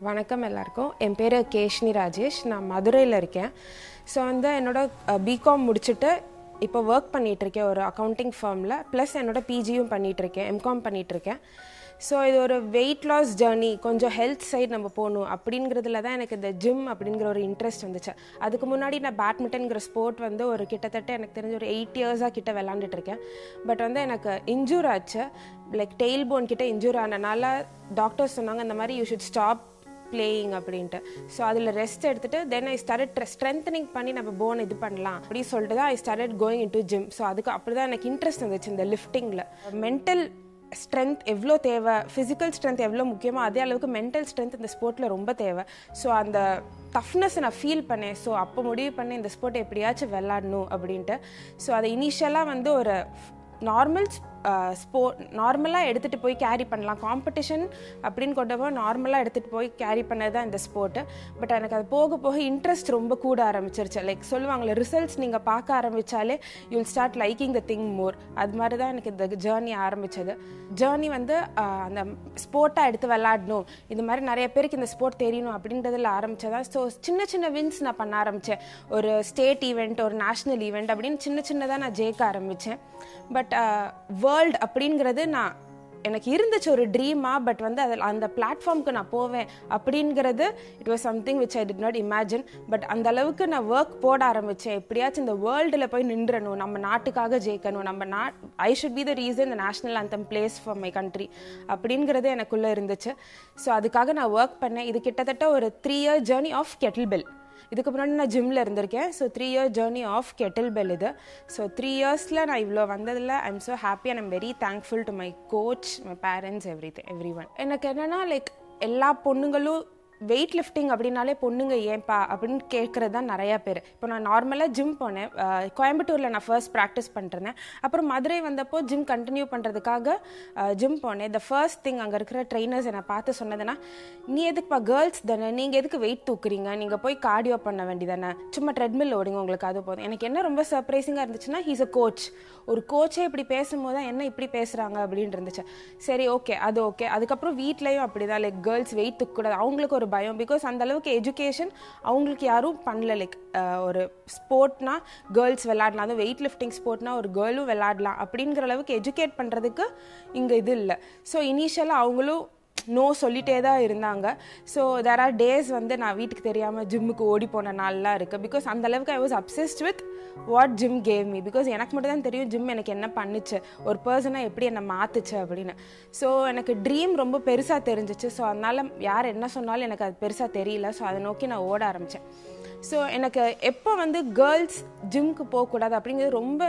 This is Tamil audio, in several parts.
வணக்கம் எல்லாருக்கும் என் பேர் கேஷ்னி ராஜேஷ் நான் மதுரையில் இருக்கேன் ஸோ வந்து என்னோட பிகாம் முடிச்சுட்டு இப்போ ஒர்க் பண்ணிகிட்ருக்கேன் ஒரு அக்கௌண்டிங் ஃபார்மில் ப்ளஸ் என்னோட பிஜியும் பண்ணிகிட்ருக்கேன் எம்காம் பண்ணிகிட்ருக்கேன் ஸோ இது ஒரு வெயிட் லாஸ் ஜேர்னி கொஞ்சம் ஹெல்த் சைடு நம்ம போகணும் அப்படிங்கிறதுல தான் எனக்கு இந்த ஜிம் அப்படிங்கிற ஒரு இன்ட்ரெஸ்ட் வந்துச்சு அதுக்கு முன்னாடி நான் பேட்மிண்டன்கிற ஸ்போர்ட் வந்து ஒரு கிட்டத்தட்ட எனக்கு தெரிஞ்ச ஒரு எயிட் இயர்ஸாக கிட்ட விளாண்டுட்டு இருக்கேன் பட் வந்து எனக்கு இன்ஜூர் ஆச்சு லைக் டெய்ல் போன் கிட்ட இன்ஜூர் ஆனனால டாக்டர்ஸ் சொன்னாங்க இந்த மாதிரி யூ ஷுட் ஸ்டாப் பிளேயிங் அப்படின்ட்டு ஸோ அதில் ரெஸ்ட் எடுத்துட்டு தென் ஐ ஸ்டார்ட் ஸ்ட்ரென்தனிங் பண்ணி நம்ம போன் இது பண்ணலாம் அப்படின்னு சொல்லிட்டு தான் I start going into gym so அதுக்கு அப்படி தான் எனக்கு இன்ட்ரெஸ்ட் இருந்துச்சு இந்த லிஃப்டிங்கில் மென்டல் ஸ்ட்ரென்த் எவ்வளோ தேவை ஃபிசிக்கல் ஸ்ட்ரென்த் எவ்வளோ முக்கியமோ அதே அளவுக்கு மென்டல் ஸ்ட்ரென்த் இந்த ஸ்போர்ட்டில் ரொம்ப தேவை ஸோ அந்த டஃப்னஸ் நான் ஃபீல் பண்ணேன் ஸோ அப்போ முடிவு பண்ணேன் இந்த ஸ்போர்ட்டை எப்படியாச்சும் விளாடணும் அப்படின்ட்டு ஸோ அதை இனிஷியலாக வந்து ஒரு நார்மல் ஸ்போ நார்மலாக எடுத்துகிட்டு போய் கேரி பண்ணலாம் காம்படிஷன் அப்படின்னு கொண்டு போய் நார்மலாக எடுத்துகிட்டு போய் கேரி பண்ணது தான் இந்த ஸ்போர்ட்டு பட் எனக்கு அது போக போக இன்ட்ரெஸ்ட் ரொம்ப கூட ஆரம்பிச்சிருச்சு லைக் சொல்லுவாங்களே ரிசல்ட்ஸ் நீங்கள் பார்க்க ஆரம்பித்தாலே you'll start liking the thing more அது மாதிரி தான் எனக்கு இந்த ஜேர்னி ஆரம்பித்தது ஜேர்னி வந்து அந்த ஸ்போர்ட்டாக எடுத்து விளாடணும் இந்த மாதிரி நிறைய பேருக்கு இந்த ஸ்போர்ட் தெரியணும் அப்படின்றதுல ஆரம்பித்ததா ஸோ சின்ன சின்ன வின்ஸ் நான் பண்ண ஆரம்பித்தேன் ஒரு ஸ்டேட் ஈவெண்ட் ஒரு நேஷ்னல் ஈவெண்ட் அப்படின்னு சின்ன சின்னதாக நான் ஜெயிக்க ஆரம்பித்தேன் பட் வேர்ல்டு அப்படிங்கிறது நான் எனக்கு இருந்துச்சு ஒரு ட்ரீமா பட் வந்து அதில் அந்த பிளாட்ஃபார்முக்கு நான் போவேன் அப்படிங்கிறது it was something which I did not imagine but அந்த அளவுக்கு நான் ஒர்க் போட ஆரம்பித்தேன் எப்படியாச்சும் இந்த வேர்ல்டில் போய் நின்றணும் நம்ம நாட்டுக்காக ஜெயிக்கணும் நம்ம நாட் I should be the reason இந்த national anthem plays for my country அப்படிங்கிறது எனக்குள்ளே இருந்துச்சு ஸோ அதுக்காக நான் ஒர்க் பண்ணேன் இது கிட்டத்தட்ட ஒரு three year journey of kettlebell இதுக்கு முன்னாடி நான் ஜிம்மில் இருந்திருக்கேன் so three year journey of kettlebell இது ஸோ த்ரீ இயர்ஸில் நான் இவ்வளோ வந்ததில் I am so happy and I'm very thankful to my coach my parents every every one எனக்கு என்னென்னா லைக் எல்லா பொண்ணுங்களும் வெயிட் லிஃப்டிங் அப்படின்னாலே பொண்ணுங்க ஏன்பா அப்படின்னு கேட்குறது தான் நிறையா பேர் இப்போ நான் நார்மலாக ஜிம் போனேன் கோயம்புத்தூரில் நான் ஃபர்ஸ்ட் ப்ராக்டிஸ் பண்ணிருந்தேன் அப்புறம் மதுரை வந்தப்போ ஜிம் கண்டினியூ பண்ணுறதுக்காக ஜிம் போனேன் த ஃபர்ஸ்ட் திங் அங்கே இருக்கிற ட்ரெயினர்ஸ் என்னை பார்த்து சொன்னதுன்னா நீ எதுக்குப்பா கேர்ள்ஸ் தானே நீங்கள் எதுக்கு வெயிட் தூக்குறீங்க நீங்கள் போய் கார்டியோ பண்ண வேண்டியதானே சும்மா ட்ரெட்மில் ஓடுங்க உங்களுக்கு அது போதும் எனக்கு என்ன ரொம்ப சர்ப்ரைசிங்காக இருந்துச்சுன்னா ஹீஸ் அ கோச் ஒரு கோச்சே இப்படி பேசும்போது தான் என்ன இப்படி பேசுகிறாங்க அப்படின்னு இருந்துச்சு சரி ஓகே அது ஓகே அதுக்கப்புறம் வீட்லேயும் அப்படி தான் லைக் கேர்ள்ஸ் வெயிட் தூக்கக்கூடாது அவங்களுக்கு ஒரு பயம் பிகாஸ் அந்த அளவுக்கு எஜுகேஷன் அவங்களுக்கு யாரும் பண்ணல லைக் ஒரு ஸ்போர்ட்னா கேர்ள்ஸ் விளாடலாம் அதுவும் வெயிட் லிஃப்டிங் ஸ்போர்ட்னா ஒரு கேர்ளும் விளாடலாம் அப்படிங்கிற அளவுக்கு எஜுகேட் பண்ணுறதுக்கு இங்கே இது இல்லை ஸோ இனிஷியலாக அவங்களும் நோ சொல்லிட்டே தான் இருந்தாங்க ஸோ தேர் ஆர் டேஸ் வந்து நான் வீட்டுக்கு தெரியாமல் ஜிம்முக்கு ஓடி போன நாள்லாம் இருக்குது பிகாஸ் அந்த அளவுக்கு I was obsessed with what gym gave me because எனக்கு மட்டும் தான் தெரியும் ஜிம் எனக்கு என்ன பண்ணுச்சு ஒரு பர்சனாக எப்படி என்னை மாற்றுச்சு அப்படின்னு ஸோ எனக்கு ட்ரீம் ரொம்ப பெருசாக தெரிஞ்சிச்சு ஸோ அதனால் யார் என்ன சொன்னாலும் எனக்கு அது பெருசாக தெரியல ஸோ அதை நோக்கி நான் ஓட ஆரம்பித்தேன் ஸோ எனக்கு எப்போ வந்து கேர்ள்ஸ் ஜிம்க்கு போகக்கூடாது அப்படிங்கிறது ரொம்ப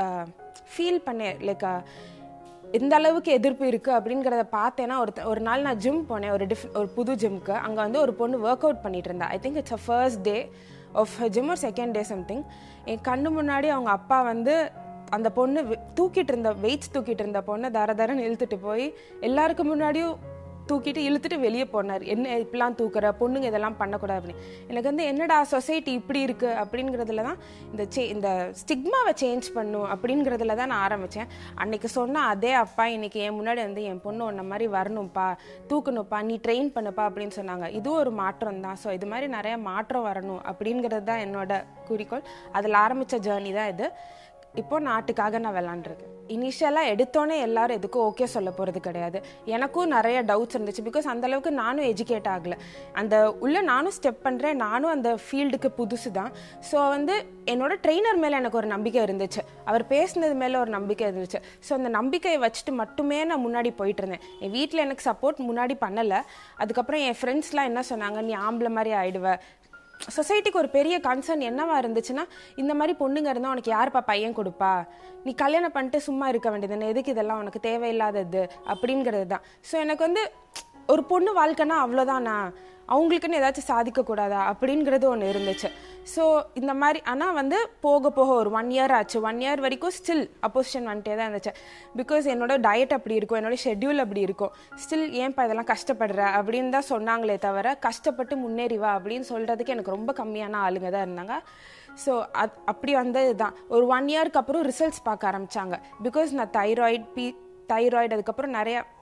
ஃபீல் பண்ணேன் லைக் எந்த அளவுக்கு எதிர்ப்பு இருக்குது அப்படிங்கிறத பார்த்தேன்னா ஒரு ஒரு நாள் நான் ஜிம் போனேன் ஒரு டிஃப் ஒரு புது ஜிம்க்கு அங்கே வந்து ஒரு பொண்ணு ஒர்க் அவுட் பண்ணிட்டு இருந்தா I think it's a first day of gym ஒரு செகண்ட் டே சம்திங் என் கண்ணு முன்னாடி அவங்க அப்பா வந்து அந்த பொண்ணு தூக்கிட்டு இருந்த வெயிட்ஸ் தூக்கிட்டு இருந்த பொண்ணை தர தரன்னு இழுத்துட்டு போய் எல்லாருக்கு முன்னாடியும் தூக்கிட்டு இழுத்துட்டு வெளியே போனார் என்ன இப்படிலாம் தூக்குற பொண்ணுங்க இதெல்லாம் பண்ணக்கூடாது அப்படின்னு எனக்கு வந்து என்னடா சொசைட்டி இப்படி இருக்குது அப்படிங்கிறதுல தான் இந்த சே இந்த ஸ்டிக்மாவை சேஞ்ச் பண்ணும் அப்படிங்கிறதுல தான் நான் ஆரம்பித்தேன் அன்னைக்கு சொன்ன அதே அப்பா இன்னைக்கு என் முன்னாடி வந்து என் பொண்ணு ஒன்றை மாதிரி வரணும்ப்பா தூக்கணும்ப்பா நீ ட்ரெயின் பண்ணுப்பா அப்படின்னு சொன்னாங்க இதுவும் ஒரு மாற்றம் தான் ஸோ இது மாதிரி நிறைய மாற்றம் வரணும் அப்படிங்கிறது தான் என்னோட குறிக்கோள் அதில் ஆரம்பித்த ஜேர்னி தான் இது இப்போ நாட்டுக்காக நான் விளாண்டுருக்கேன் இனிஷியலாக எடுத்தோன்னே எல்லாரும் எதுக்கும் ஓகே சொல்ல போகிறது கிடையாது எனக்கும் நிறைய டவுட்ஸ் இருந்துச்சு பிகாஸ் அந்தளவுக்கு நானும் எஜுகேட் ஆகலை அந்த உள்ளே நானும் ஸ்டெப் பண்ணுறேன் நானும் அந்த ஃபீல்டுக்கு புதுசு தான் ஸோ வந்து என்னோட ட்ரெயினர் மேலே எனக்கு ஒரு நம்பிக்கை இருந்துச்சு அவர் பேசினது மேலே ஒரு நம்பிக்கை இருந்துச்சு ஸோ அந்த நம்பிக்கையை வச்சுட்டு மட்டுமே நான் முன்னாடி போயிட்டு இருந்தேன் என் வீட்டில் எனக்கு சப்போர்ட் முன்னாடி பண்ணலை அதுக்கப்புறம் என் ஃப்ரெண்ட்ஸ்லாம் என்ன சொன்னாங்க நீ ஆம்பளை மாதிரி ஆயிடுவ சொசைட்டிக்கு ஒரு பெரிய கன்சர்ன் என்னவா இருந்துச்சுன்னா இந்த மாதிரி பொண்ணுங்க இருந்தால் உனக்கு யாருப்பா பையன் கொடுப்பா நீ கல்யாணம் பண்ணிட்டு சும்மா இருக்க வேண்டியது எதுக்கு இதெல்லாம் உனக்கு தேவையில்லாதது அப்படிங்கிறது தான் ஸோ எனக்கு வந்து ஒரு பொண்ணு வாழ்க்கைனா அவ்வளோதானா அவங்களுக்குன்னு ஏதாச்சும் சாதிக்கக்கூடாதா அப்படிங்கிறது ஒன்று இருந்துச்சு ஸோ இந்த மாதிரி ஆனால் வந்து போக போக ஒரு ஒன் இயர் ஆச்சு ஒன் இயர் வரைக்கும் ஸ்டில் அப்போசிஷன் வந்துட்டே தான் இருந்துச்சு பிகாஸ் என்னோட டயட் அப்படி இருக்கும் என்னோட ஷெட்யூல் அப்படி இருக்கும் ஸ்டில் ஏன்ப்பா இதெல்லாம் கஷ்டப்படுற அப்படின்னு தான் சொன்னாங்களே தவிர கஷ்டப்பட்டு முன்னேறி வா அப்படின்னு சொல்கிறதுக்கு எனக்கு ரொம்ப கம்மியான ஆளுங்க தான் இருந்தாங்க ஸோ அது அப்படி வந்தது தான் ஒரு ஒன் இயர்க்கு அப்புறம் ரிசல்ட்ஸ் பார்க்க ஆரம்பித்தாங்க பிகாஸ் நான் தைராய்ட் பி தைராய்டு அதுக்கப்புறம் நிறைய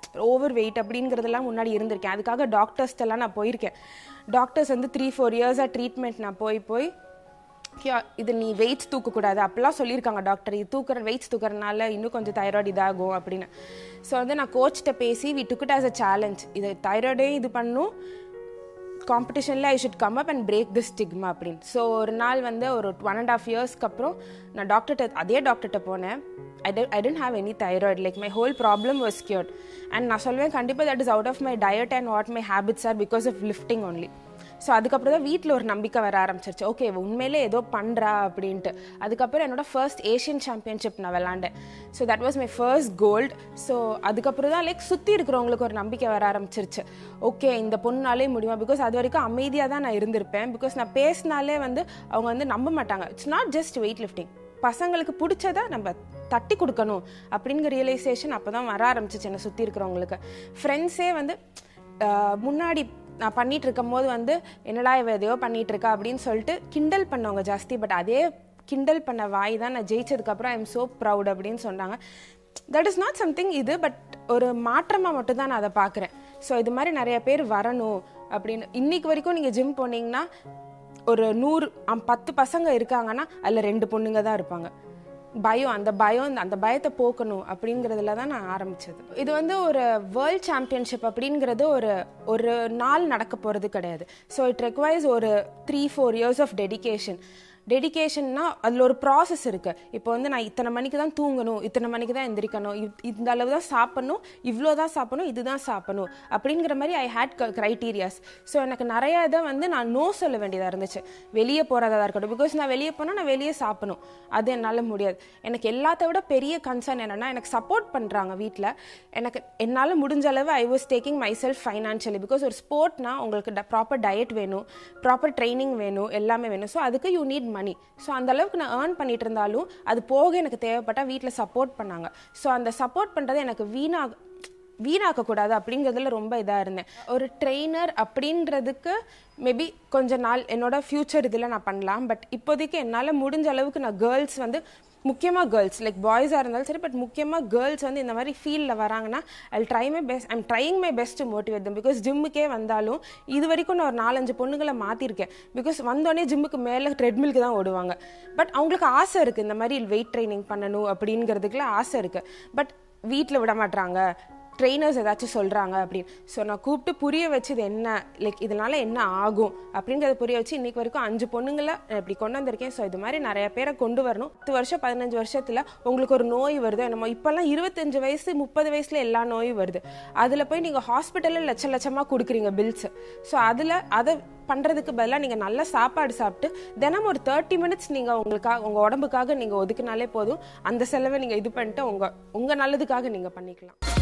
ஓவர் வெயிட் அப்படிங்கிறதெல்லாம் முன்னாடி இருந்திருக்கேன் அதுக்காக டாக்டர்ஸ்டெல்லாம் நான் போயிருக்கேன் டாக்டர்ஸ் வந்து த்ரீ ஃபோர் இயர்ஸாக ட்ரீட்மெண்ட் நான் போய் போய் "கியா, இது நீ வெயிட் தூக்கக்கூடாது அப்படிலாம் சொல்லியிருக்காங்க டாக்டர் இது தூக்குற வெயிட்ஸ் தூக்குறதுனால இன்னும் கொஞ்சம் தைராய்டு இதாகும் அப்படின்னு ஸோ வந்து நான் கோச்சிட்ட பேசி we took it as a challenge இது தைராய்டையும் இது பண்ணும் காம்படிஷனில் I should come up and break the stigma அப்படின்னு ஸோ ஒரு நாள் வந்து ஒரு ஒன் அண்ட் ஆஃப் இயர்ஸ்க்கு அப்புறம் நான் டாக்டர்கிட்ட அதே டாக்டர்கிட்ட போனேன் ஐ டெ I didn't have any thyroid like my whole problem was cured and நான் சொல்வேன் கண்டிப்பாக that is out of my diet and what my habits are because of lifting only so அதுக்கப்புறம் தான் வீட்டில் ஒரு நம்பிக்கை வர ஆரம்பிச்சிருச்சு ஓகே உண்மையிலே ஏதோ பண்ணுறா அப்படின்ட்டு அதுக்கப்புறம் என்னோட ஃபர்ஸ்ட் ஏஷியன் சாம்பியன்ஷிப் நான் விளாண்டேன் so that was my first gold so அதுக்கப்புறம் தான் லைக் சுற்றி இருக்கிறவங்களுக்கு ஒரு நம்பிக்கை வர ஆரம்பிச்சிருச்சு ஓகே இந்த பொண்ணாலே முடியுமா பிகாஸ் அது வரைக்கும் அமைதியாக தான் நான் இருந்திருப்பேன் பிகாஸ் நான் பேசினாலே வந்து அவங்க வந்து நம்ப மாட்டாங்க it's not just weight lifting பசங்களுக்கு பிடிச்சத நம்ம தட்டி கொடுக்கணும் அப்படிங்கிற ரியலைசேஷன் அப்போ தான் வர ஆரம்பிச்சிச்சு என்னை சுற்றி இருக்கிறவங்களுக்கு ஃப்ரெண்ட்ஸே வந்து ஆஹ், முன்னாடி நான் பண்ணிட்டு இருக்கும் போது வந்து என்னடா இவ எதையோ பண்ணிட்டு இருக்கா அப்படின்னு சொல்லிட்டு கிண்டல் பண்ணவங்க ஜாஸ்தி பட் அதே கிண்டல் பண்ண வாய் தான் நான் ஜெயிச்சதுக்கப்புறம் ஐ எம் so ப்ரவுட் அப்படின்னு சொன்னாங்க தட் இஸ் நாட் சம்திங் இது பட் ஒரு மாற்றமாக மட்டும் தான் நான் அதை பார்க்குறேன் ஸோ இது மாதிரி நிறைய பேர் வரணும் அப்படின்னு இன்னைக்கு வரைக்கும் நீங்கள் ஜிம் போனீங்கன்னா ஒரு நூறு அம், பத்து பசங்க இருக்காங்கன்னா அதில் ரெண்டு பொண்ணுங்க தான் இருப்பாங்க பயம் அந்த பயம் அந்த பயத்தை போக்கணும் அப்படிங்கிறதுல தான் நான் ஆரம்பிச்சது இது வந்து ஒரு வேர்ல்ட் சாம்பியன்ஷிப் அப்படிங்கிறது ஒரு ஒரு நாள் நடக்க போகிறது கிடையாது ஸோ இட் ரெக்வயர்ஸ் ஒரு three four years of dedication டெடிகேஷன்னா அதில் ஒரு ப்ராசஸ் இருக்குது இப்போ வந்து நான் இத்தனை மணிக்கு தான் தூங்கணும் இத்தனை மணிக்கு தான் எந்திரிக்கணும் இத்- இந்த அளவு தான் சாப்பிடணும் இவ்வளோ தான் சாப்பிடணும் இதுதான் சாப்பிடணும் அப்படிங்கிற மாதிரி ஐ ஹேட் க்ரைட்டீரியாஸ் ஸோ எனக்கு நிறைய இதை வந்து நான் நோ சொல்ல வேண்டியதாக இருந்துச்சு வெளியே போகிறதா இருக்கட்டும் பிகாஸ் நான் வெளியே போனால் நான் வெளியே சாப்பிடணும் அது என்னால் முடியாது எனக்கு எல்லாத்த விட பெரிய கன்சர்ன் என்னென்னா எனக்கு சப்போர்ட் பண்ணுறாங்க வீட்டில் எனக்கு என்னால் முடிஞ்ச அளவு I was taking myself financially because ஒரு ஸ்போர்ட்னா உங்களுக்கு ப்ராப்பர் டயட் வேணும் ப்ராப்பர் ட்ரைனிங் வேணும் எல்லாமே வேணும் ஸோ அதுக்கு யூ நீட் மணி ஸோ அந்த அளவுக்கு நான் ஏர்ன் பண்ணிட்டு இருந்தாலும் அது போக எனக்கு தேவைப்பட்டால் வீட்டில் சப்போர்ட் பண்ணாங்க ஸோ அந்த சப்போர்ட் பண்ணுறது எனக்கு வீணாக வீணாக்கக்கூடாது அப்படிங்கிறதுல ரொம்ப இதாக இருந்தேன் ஒரு ட்ரெயினர் அப்படின்றதுக்கு மேபி கொஞ்ச நாள் என்னோட ஃப்யூச்சர் இதில் நான் பண்ணலாம் பட் இப்போதைக்கு என்னால் முடிஞ்ச அளவுக்கு நான் கேர்ள்ஸ் வந்து முக்கியமாக கேர்ள்ஸ் லைக் பாய்ஸாக இருந்தாலும் சரி பட் முக்கியமாக கேர்ள்ஸ் வந்து இந்த மாதிரி ஃபீல்டில் வராங்கன்னா I try my best I'm trying my best to motivate them because ஜிம்முக்கே வந்தாலும் இது வரைக்கும் நான் ஒரு நாலஞ்சு பொண்ணுங்களை மாற்றிருக்கேன் பிகாஸ் வந்தோடனே ஜிம்முக்கு மேலே ட்ரெட்மில்க்கு தான் ஓடுவாங்க பட் அவங்களுக்கு ஆசை இருக்குது இந்த மாதிரி வெயிட் ட்ரைனிங் பண்ணணும் அப்படிங்கிறதுக்குலாம் ஆசை இருக்குது பட் வீட்டில் விட மாட்றாங்க ட்ரெயினர்ஸ் ஏதாச்சும் சொல்கிறாங்க அப்படின்னு ஸோ நான் கூப்பிட்டு புரிய வச்சது என்ன லைக் இதனால என்ன ஆகும் அப்படிங்கிறத புரிய வச்சு இன்னைக்கு வரைக்கும் அஞ்சு பொண்ணுங்களை நான் இப்படி கொண்டு வந்திருக்கேன் ஸோ இது மாதிரி நிறைய பேரை கொண்டு வரணும் பத்து வருஷம் பதினஞ்சு வருஷத்தில் உங்களுக்கு ஒரு நோய் வருது என்னமோ இப்போல்லாம் இருபத்தஞ்சு வயசு முப்பது வயசுல எல்லா நோயும் வருது அதில் போய் நீங்கள் ஹாஸ்பிட்டலில் லட்ச லட்சமாக கொடுக்குறீங்க பில்ஸ் ஸோ அதில் அதை பண்ணுறதுக்கு பதிலாக நீங்கள் நல்ல சாப்பாடு சாப்பிட்டு தினம் ஒரு தேர்ட்டி மினிட்ஸ் நீங்கள் உங்களுக்காக உங்கள் உடம்புக்காக நீங்கள் ஒதுக்குனாலே போதும் அந்த செலவை நீங்கள் இது பண்ணிட்டு உங்கள் உங்கள் நல்லதுக்காக நீங்கள் பண்ணிக்கலாம்